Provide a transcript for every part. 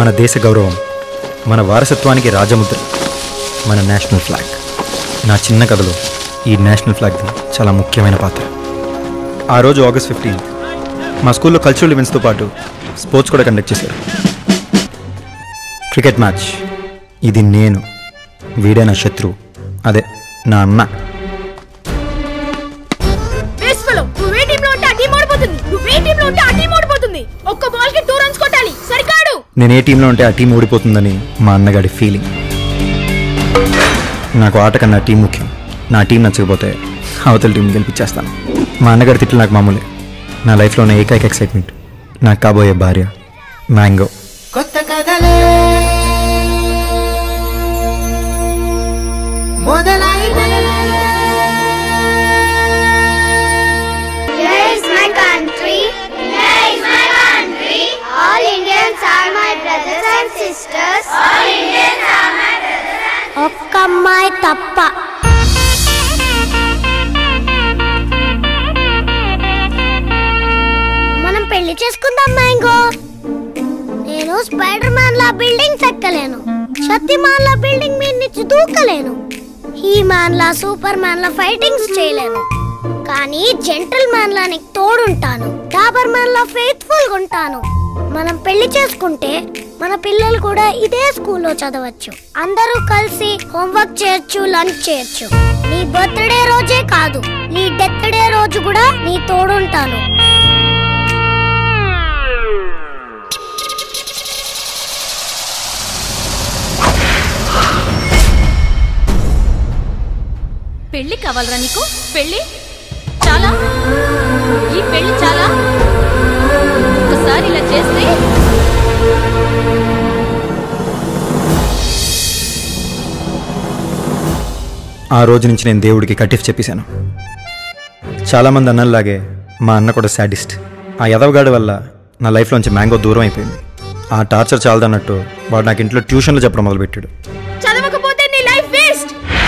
మన దేశ గౌరవం మన వారసత్వానికి రాజముద్ర మన నేషనల్ ఫ్లాగ్ నా చిన్న కథలో ఈ నేషనల్ ఫ్లాగ్ది చాలా ముఖ్యమైన పాత్ర ఆ రోజు ఆగస్ట్ ఫిఫ్టీన్ మా స్కూల్లో కల్చరల్ ఈవెంట్స్తో పాటు స్పోర్ట్స్ కూడా కండక్ట్ చేశారు క్రికెట్ మ్యాచ్ ఇది నేను వీడే నా శత్రువు అదే నా అన్న బేస్ ఫెలో నువ్వే టీంలో ఉంటే ఆ టీం ఓడిపోతుంది నువ్వే టీంలో ఉంటే ఆ టీం ఓడిపోతుంది ఒక్క బాల్ కి టూ రన్స్ కొట్టాలి సరికాడు నేను ఏ టీంలో ఉంటే ఆ టీం ఓడిపోతుందని మా అన్నగాడి ఫీలింగ్ నాకు ఆట కన్నా టీం ముఖ్యం నా టీం నచ్చకపోతే అవతల టీం గెలిపించేస్తాను మా అన్నగారి తిట్లు నాకు మామూలే నా లైఫ్లో ఉన్న ఏకైక ఎక్సైట్మెంట్ నాకు కాబోయే భార్య మ్యాంగో కొత్త కథలే మొదలైతే Here is my country. Here is my country. All Indians are my brothers and sisters. All Indians are my brothers and ఒక్క అమ్మాయి తప్ప మనం పెళ్లి చేసుకుందాం మ్యాంగో నేను స్పైడర్ మ్యాన్ లా బిల్డింగ్ ఎక్కలేను శక్తిమాన్ లా బిల్డింగ్ మీద నుంచి దూకలేను ఈ మ్యాన్ లా సూపర్ మ్యాన్ లా ఫైటింగ్స్ చేయలేను కానీ జెంటల్ మ్యాన్ లా నీకు తోడుంటాను డాబర్ మ్యాన్ లా ఫెయిత్ఫుల్ గా ఉంటాను మనం పెళ్లి చేసుకుంటే మన పిల్లలు కూడా ఇదే స్కూల్లో చదవచ్చు అందరూ కలిసి హోంవర్క్ చేయొచ్చు లంచ్ చేయొచ్చు నీ బర్త్డే రోజే కాదు నీ డెత్ డే రోజు కూడా నీ తోడుంటాను పెళ్లి కావాలరా నీకు పెళ్లి చాలా ఈ పెళ్లి చాలా ఒకసారి ఇలా చేస్తే ఆ రోజు నుంచి నేను దేవుడికి కటిఫ్ చెప్పేశాను చాలామంది అన్నల్లాగే మా అన్న కూడా సాడిస్ట్ ఆ ఎదవగాడి వల్ల నా లైఫ్లోంచి మ్యాంగో దూరం అయిపోయింది ఆ టార్చర్ చాలదన్నట్టు వాడు నాకు ఇంట్లో ట్యూషన్లు చెప్పడం మొదలుపెట్టాడు చదవకపోతే నీ లైఫ్ వేస్ట్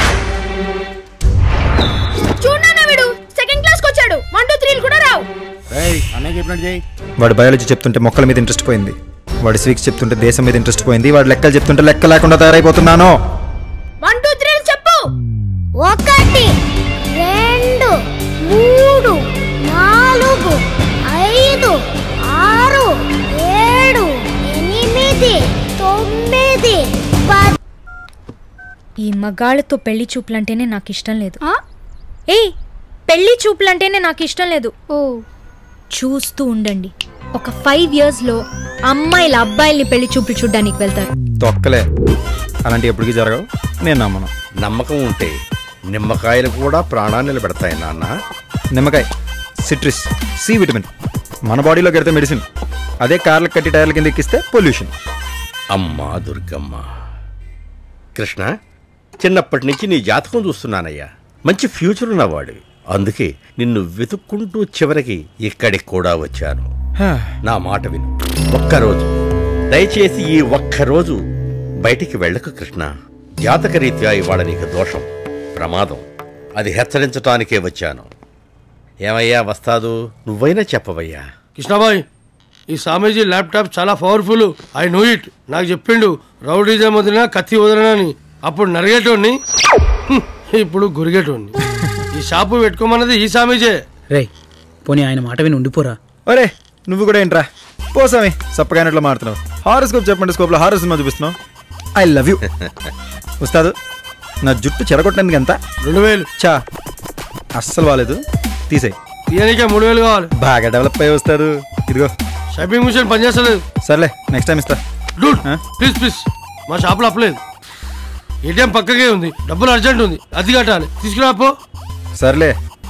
చూడన్నా వీడు సెకండ్ క్లాస్ కి వచ్చాడు వన్ టూ త్రీలు కూడా రావు అన్నయ్య చెప్పినట్టు చేయి వాడు బయాలజీ చెప్తుంటే మొక్కల మీద ఇంట్రెస్ట్ పోయింది వాడు సివిక్స్ చెప్తుంటే దేశం మీద ఇంట్రెస్ట్ పోయింది వాడు లెక్కలు చెప్తుంటే లెక్క లేకుండా తయారైపోతున్నాను వన్ టూ త్రీలు చెప్పు ఒకటి రెండు మూడు నాలుగు ఐదు ఆరు ఏడు ఎనిమిది తొమ్మిది పది ఈ మగాళ్ళతో పెళ్లి చూపులంటేనే నాకు ఇష్టం లేదు ఏయ్ పెళ్లి చూపులంటేనే నాకు ఇష్టం లేదు ఓ చూస్తూ ఉండండి ఒక ఫైవ్ ఇయర్స్ లో అమ్మాయిల అబ్బాయిల్ని పెళ్లి చూపులు చూడ్డానికి వెళ్తారు తొక్కలే అలాంటి ఎప్పటికీ జరగవు నేను నమ్మను నమ్మకం ఉంటే నిమ్మకాయలు కూడా ప్రాణాన్ని నిలబెడతాయి నాన్న నిమ్మకాయ సిట్రిస్ సి విటమిన్ మన బాడీలో కడితే మెడిసిన్ అదే కార్లకు కట్టి టైర్ల కింద ఎక్కిస్తే పొల్యూషన్ అమ్మా దుర్గమ్మ కృష్ణ చిన్నప్పటి నుంచి నీ జాతకం చూస్తున్నానయ్యా మంచి ఫ్యూచర్ ఉన్నవాడివి అందుకే నిన్ను వెతుక్కుంటూ చివరికి ఇక్కడికి కూడా వచ్చాను నా మాట విను ఒక్కరోజు దయచేసి ఈ ఒక్కరోజు బయటికి వెళ్ళకు కృష్ణ జాతకరీత్యా ఇవాళ నీకు దోషం ప్రమాదం అది హెచ్చరించటానికే వచ్చాను ఏమయ్యా వస్తాదు నువ్వైనా చెప్పవయ్యా కృష్ణాబాయ్ ఈ స్వామీజీ ల్యాప్టాప్ చాలా పవర్ఫుల్ ఐ నో ఇట్ నాకు చెప్పిండు రౌడీజం వదిలినా కత్తి వదలనని అప్పుడు నరిగేటోడిని హ్మ్, ఇప్పుడు గురిగేటోడిని ఈ షాపు పెట్టుకోమన్నది ఈ స్వామీజే రేయ్ పోనీ ఆయన మాట విని ఉండిపోరా ఒరే నువ్వు కూడా ఏంట్రా పోసామి సప్పగానట్లు మాడుతున్నావు హారోస్కోప్ చెప్పండి స్కోప్లో హారో సినిమా చూపిస్తున్నావు ఐ లవ్ యూ ఉస్తాదు నా జుట్టు చెరగొట్టడానికి ఎంత రెండు వేలు చా అస్సలు బాలేదు తీసేయి తీయనికే మూడు వేలు కావాలి బాగా డెవలప్ అయ్యి వస్తాడు ఇదిగో షాపింగ్ మిషన్ పనిచేస్తలేదు సర్లే నెక్స్ట్ టైం ఇస్తా డూడ్ ఆ? ప్లీజ్ ప్లీజ్ మా షాప్లో అప్పలేదు ఏటీఎం పక్కకే ఉంది డబ్బులు అర్జెంట్ ఉంది అది కట్టాలి తీసుకురా పో సర్లే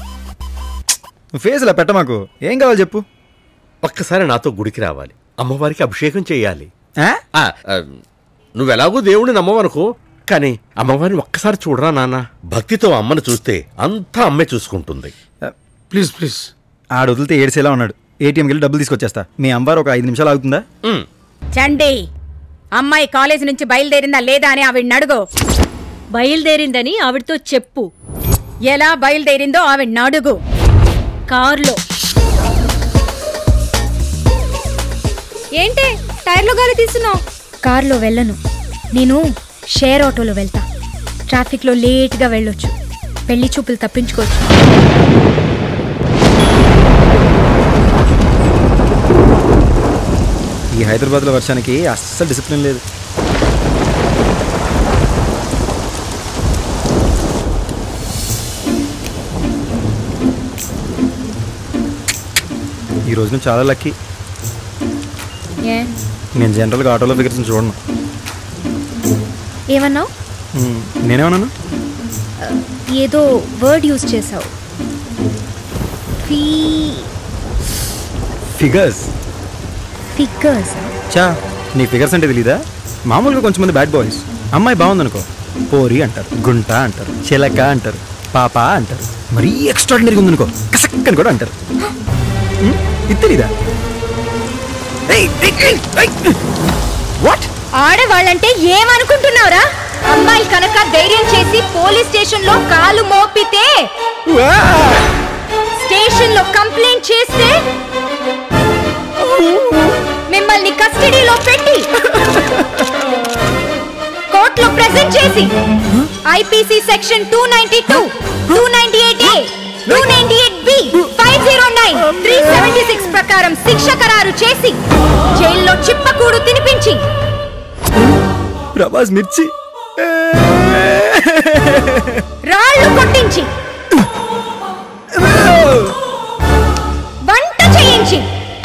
నువ్వు ఫేస్ ఇలా పెట్ట మాకు ఏం కావాలి చెప్పు ఒక్కసారి నాతో గుడికి రావాలి అమ్మవారికి అభిషేకం చేయాలి ఆ? ఆ, ఆ, నువ్వెలాగో దేవుడిని నమ్మవనుకో కానీ అమ్మవారిని ఒక్కసారి చూడరా నాన్న భక్తితో అమ్మని చూస్తే అంతా అమ్మే చూసుకుంటుంది ప్లీజ్ ప్లీజ్ ఆడు వదిలితే ఏడ్చేలా ఉన్నాడు ఏటీఎంకి వెళ్ళి డబ్బులు తీసుకొచ్చేస్తా మీ అమ్మారు ఒక ఐదు నిమిషాలు ఆగుతుందా ఉమ్. చండి అమ్మాయి కాలేజీ నుంచి బయలుదేరిందా లేదా అని ఆవిడ్ని అడుగు బయలుదేరిందని ఆవిడతో చెప్పు ఎలా బయలుదేరిందో ఆవిడ్ని అడుగు కార్లో ఏంటే టైర్లో గాలి తీస్తున్నావు కార్లో వెళ్ళను నేను షేర్ ఆటోలో వెళ్తా ట్రాఫిక్లో లేట్గా వెళ్ళొచ్చు పెళ్లి చూపులు తప్పించుకోవచ్చు ఈ హైదరాబాద్లో వర్షానికి అస్సలు డిసిప్లిన్ లేదు ఈ రోజు నువ్వు చాలా లక్కీ ఏ నేను జనరల్గా ఆటోలో ఫిగర్స్ చూడను ఏమన్నావు మ్మ్. నేనేమన్నాను ఏదో వర్డ్ యూజ్ చేసావు ఫీ ఫిగర్స్ ఫిగర్స్ చా నీ ఫిగర్స్ అంటే తెలీదా మామూలుగా కొంచెం మంది బ్యాడ్ బాయ్స్ అమ్మాయి బాగుందనుకో పోరి అంటారు గుంట అంటారు చిలక అంటారు పాప అంటారు మరీ ఎక్స్ట్రాడినరీగా ఉందనుకో కసక్ అని కూడా అంటారు ఉమ్, ఇది తెలీదా వాట్ ఆడవాళ్ళంటే ఏమనుకుంటున్నావురా అమ్మాయి కనుక ధైర్యం చేసి పోలీస్ స్టేషన్ లో కాలు మోపితే స్టేషన్ లో కంప్లైంట్ చేస్తే మిమ్మల్ని కస్టడీలో పెట్టి కోర్టులో ప్రెజెంట్ చేసి IPC section two ninety two two ninety eight A two ninety eight B five zero nine three seventy six ప్రకారం శిక్ష ఖరారు చేసి జైల్లో చిప్పకూడు తినిపించి ప్రభాస్ మిర్చి రాళ్ళు కొట్టించి వంట చేయించి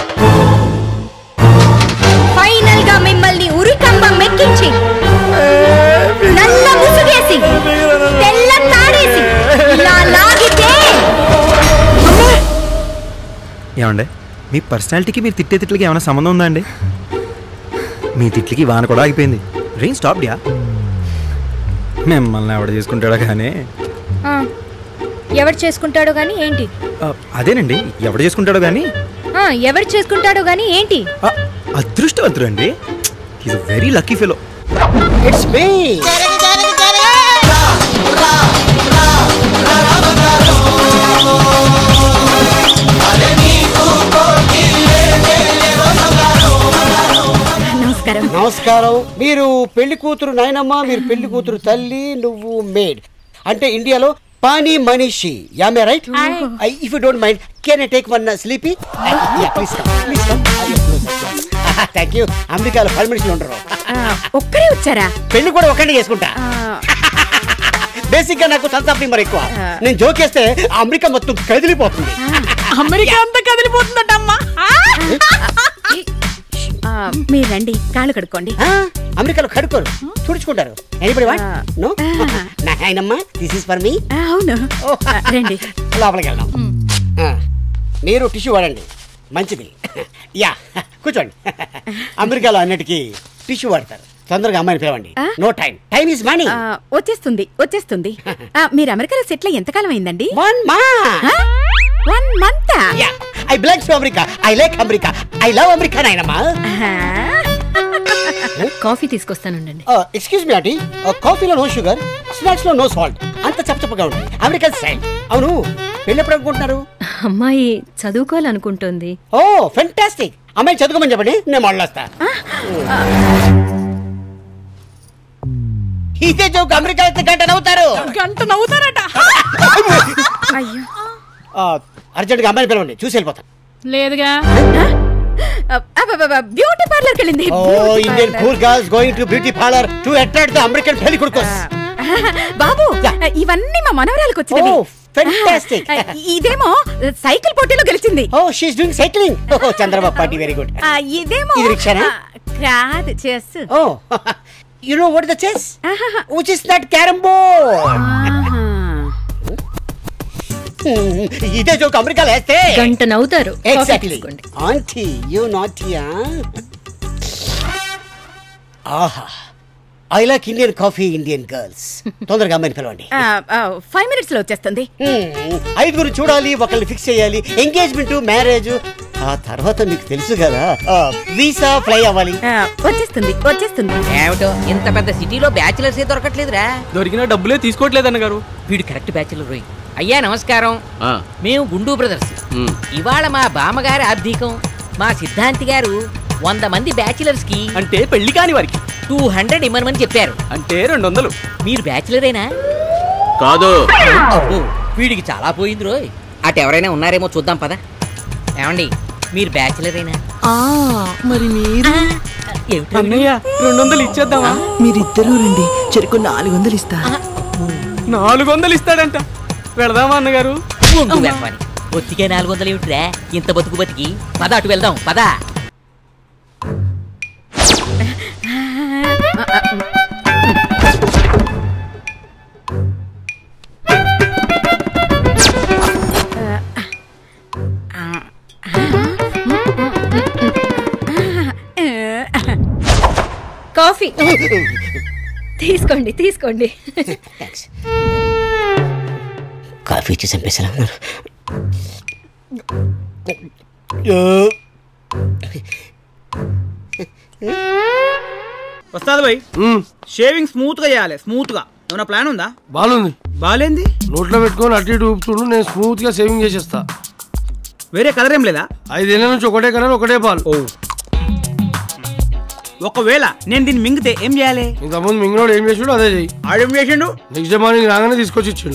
ఫైనల్ గా మిమ్మల్ని ఉరికంబం మెక్కించి నల్ల ముసుగేసి తెల్ల తాడేసి ఇలా లాగితే ఏమండి మీ పర్సనాలిటీకి మీరు తిట్టే తిట్లకి ఏమైనా సంబంధం ఉందా అండి మీ తిట్లకి వాన కూడా ఆగిపోయింది రెయిన్ స్టాప్ యా మిమ్మల్ని ఎవడ చేసుకుంటాడో కానీ ఆ, ఎవరు చేసుకుంటాడో గాని ఏంటి ఆ, అదేనండి ఎవడ చేసుకుంటాడో కానీ ఆ, ఎవరు చేసుకుంటాడో గాని ఏంటి ఆ, అదృష్టవంతుడు అండి is very lucky fellow it's me నమస్కారం నమస్కారం మీరు పెళ్లి కూతురు నాయనమ్మ మీరు పెళ్లి కూతురు తల్లి నువ్వు మేడ్ అంటే ఇండియాలో పానీ మనిషి యామే right if you don't mind can I take one sleepy please come please come thank you అమెరికాలో పది మనుషులు ఉండరు ఒక్కరే వచ్చారా పెళ్లి కూడా ఒక్కడే చేసుకుంటా బేసిక్ గా నాకు సంతాపి మరి ఎక్కువ నేను జోకేస్తే అమెరికా మొత్తం కదిలిపోతుంది అమెరికా అంతా కదిలిపోతుందటమ్మా మీరు రండి కాళ్ళు కడుక్కోండి ఆ, అమెరికాలో కడుకోరు తుడుచుకుంటారు ఎనీబడి వాట్ నో నాయనమ్మ దిస్ ఇస్ ఫర్ మీ ఆ, అవును ఆ, రండి లోపలికి వెళ్దాం ఆ, మీరు టిష్యూ వాడండి మంచిది యా కూర్చోండి అమెరికాలో అన్నిటికీ టిష్యూ వాడతారు తొందరగా అమ్మాయిని పిలవండి ఆ? No time time is money ఆ, వచ్చేస్తుంది వచ్చేస్తుంది ఆ, మీరు అమెరికాలో సెటిల్ అయ్యి ఎంతకాలం అయిందండి వన్ మా one month yeah I belongs to America I like America I love America నాయనమ్మా కాఫీ తీసుకొస్తానండి ఎక్స్క్యూజ్ మీ ఆంటీ కాఫీలో నో షుగర్ స్నాక్స్ లో నో సాల్ట్ అంత చప్పచప్పగా ఉంటుంది అమెరికన్ స్టైల్ అవును పెళ్ళి ఎప్పుడు అనుకుంటున్నారు అమ్మాయి చదువుకోవాలనుకుంటోంది ఓ ఫెంటాస్టిక్ అమ్మాయి చదువుకోమని చెప్పండి నేను మాట్లాస్తా ఇదే జోక్ అమెరికా అయితే గంట నవ్వుతారు గంట నవ్వుతారట అయ్యో అర్జెంట్ గా అమ్మాయిని పిలవండి చూసి వెళ్ళిపోతాను లేదుగా బ్యూటీ పార్లర్కి వెళ్ళింది oh Indian cool girls going to beauty parlour to attract the American పెళ్లి కొడుకోస్ బాబు ఇవన్నీ మా మనవరాలకు వచ్చినవి Oh, fantastic. ఆ, ఇదేమో సైకిల్ పోటీలో గెలిచింది oh she's doing cycling oh Chandrababu party very good ఆ, ఇదేమో ఇది రిక్షానా? ఆ, కాదు chess oh you know what the chess which is that carrom board ఇదే జోక్ అమెరికాలో వేస్తే గంట నవ్వుతారు కాఫీ ఎగ్జాక్ట్లీ తీసుకోండి ఆంటీ యూ నాటియా ఆహా I like Indian coffee Indian girls తొందరగా అమ్మాయిని పిలవండి ఫైవ్ మినిట్స్ లో వచ్చేస్తుంది Hmm, ఐదుగురు చూడాలి ఒకరిని ఫిక్స్ చేయాలి ఎంగేజ్మెంట్ మ్యారేజ్ ఆ తర్వాత మీకు తెలుసు కదా వీసా ఫ్లై అవ్వాలి ఆ, వచ్చేస్తుంది వచ్చేస్తుంది ఏమిటో ఇంత పెద్ద సిటీలో బ్యాచిలర్స్ ఏ దొరకట్లేదురా దొరికిన డబ్బులే తీసుకోవట్లేదు అన్నగారు వీడు కరెక్ట్ బ్యాచిలర్ రోయ్ అయ్యా నమస్కారం మేము గుండు బ్రదర్స్ ఇవాళ మా బామ్మగారి ఆర్థికం మా సిద్ధాంతి గారు వంద మంది బ్యాచిలర్స్ కి అంటే పెళ్లి కాని వారికి టూ హండ్రెడ్ ఇమ్మనమని చెప్పారు అంటే రెండు వందలు మీరు బ్యాచిలరేనా కాదు అబ్బో, వీడికి చాలా పోయింది రోయ్ అటు ఎవరైనా ఉన్నారేమో చూద్దాం పద ఏమండి మీరు బ్యాచిలరేనా మరి మీరు అన్నయ్య రెండు వందలు ఇచ్చేద్దామా మీరిద్దరూ రండి చెరుకు నాలుగు వందలు ఇస్తా నాలుగు వందలు ఇస్తాడంట వెళదామా అన్నగారు ఉండు వెధవని. ఒత్తికే నాలుగు వందలు ఏమిట్రా ఇంత బతుకు బతికి పద అటు వెళ్దాం పద కాఫీ తీసుకోండి తీసుకోండి కాఫీ ఇచ్చి చంపేసారా ఉన్నారు వస్తాది భయ్ షేవింగ్ స్మూత్ గా చేయాలి స్మూత్ గా ఏమైనా ప్లాన్ ఉందా బాగుంది బాలేంది నోట్లో పెట్టుకొని అటు ఇటు ఊపుతుండు నేను స్మూత్ గా సేవింగ్ చేసేస్తా వేరే కలర్ ఏం లేదా ఐదేళ్ల నుంచి ఒకటే కలర్ ఒకటే పాలు ఒకవేళ నేను దీన్ని మింగితే ఏం చేయాలి ఇంతకుముందు మింగినోడు ఏం చేసాడు అదే చెయ్యి ఆడేం చేసిండు నెక్స్ట్ డే మార్నింగ్ రాగానే తీసుకొచ్చి ఇచ్చాడు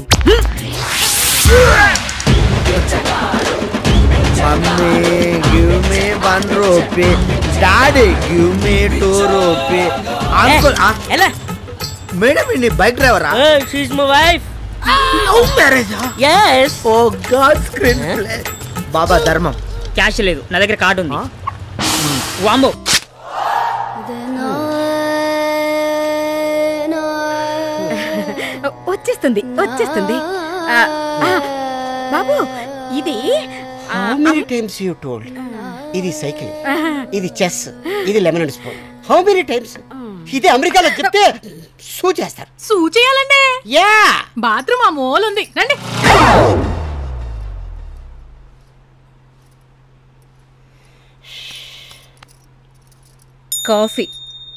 Mommy, give me one rupee. Daddy, give me two rupee. Uncle, ah, ఎలా మేడం నీ బైక్ డ్రైవరా షీస్ మై వైఫ్ లవ్ మ్యారేజా yes oh God screenplay బాబా ధర్మం క్యాష్ లేదు నా దగ్గర కార్డు ఉంది వాంబో వచ్చేస్తుంది వచ్చేస్తుంది ఆ, ఆ, బాబు ఇది ఆ, how many times you told ఇది సైకిల్ ఇది చెస్ ఇది lemon spoon how many times ఇది అమెరికాలో చెప్తే సూ చేస్తారు సూ చేయాలండి యా బాత్రూమ్ ఆ మూల ఉంది రండి coffee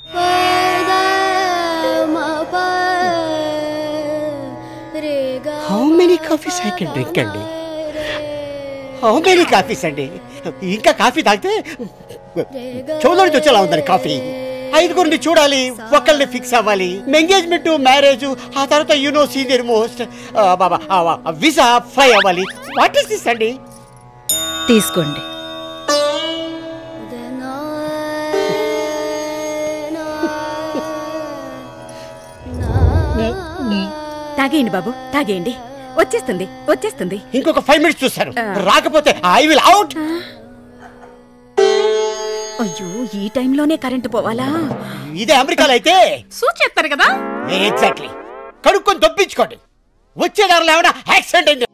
how many coffees I can drink అండి హౌ మెనీ కాఫీస్ అండి ఇంకా కాఫీ తాగితే చెవులో నుంచి వచ్చేలా ఉందండి కాఫీ ఐదుగురిని చూడాలి ఒకళ్ళని ఫిక్స్ అవ్వాలి ఎంగేజ్మెంట్ మ్యారేజ్ ఆ తర్వాత యూనో సీనియర్ మోస్ట్ బాబా వీసా ఫ్లై అవ్వాలి వాట్ ఇస్ దిస్ అండి తీసుకోండి తాగేయండి బాబు తాగేయండి వచ్చేస్తుంది వచ్చేస్తుంది ఇంకొక ఫైవ్ మినిట్స్ చూస్తారు రాకపోతే ఐ విల్ అవుట్ అయ్యో ఈ టైంలోనే కరెంటు పోవాలా ఇదే అమెరికాలో అయితే సూ చేస్తారు కదా ఎగ్జాక్ట్లీ కడుక్కొని దొప్పించుకోండి వచ్చే దారిలో ఏమైనా యాక్సిడెంట్ అయింది